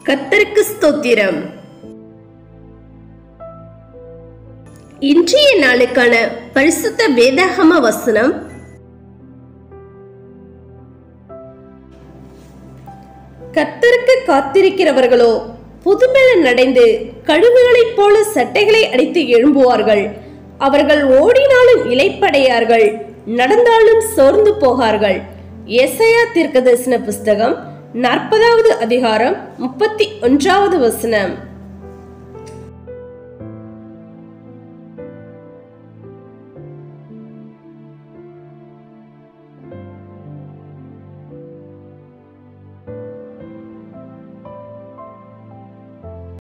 கத்தருக்கு ஸ்தோத்திரம் இன்றைய நாளுக்கான பரிசுத்த வேதாகம வசனம் கத்தருக்கு காத்திருக்கிறவர்களோ புதுமென நடைந்து கழுகுகளைப் போல சட்டைகளை அடித்து எழும்புவார்கள் அவர்கள் ஓடினாலும் இலைப்படையார்கள் நடந்தாலும் சோர்ந்து போகார்கள் எசையா தீர்க்கதரிசன புஸ்தகம் நாற்பதாவது அதிகாரம் முப்பத்தி ஒன்றாவது வசனம்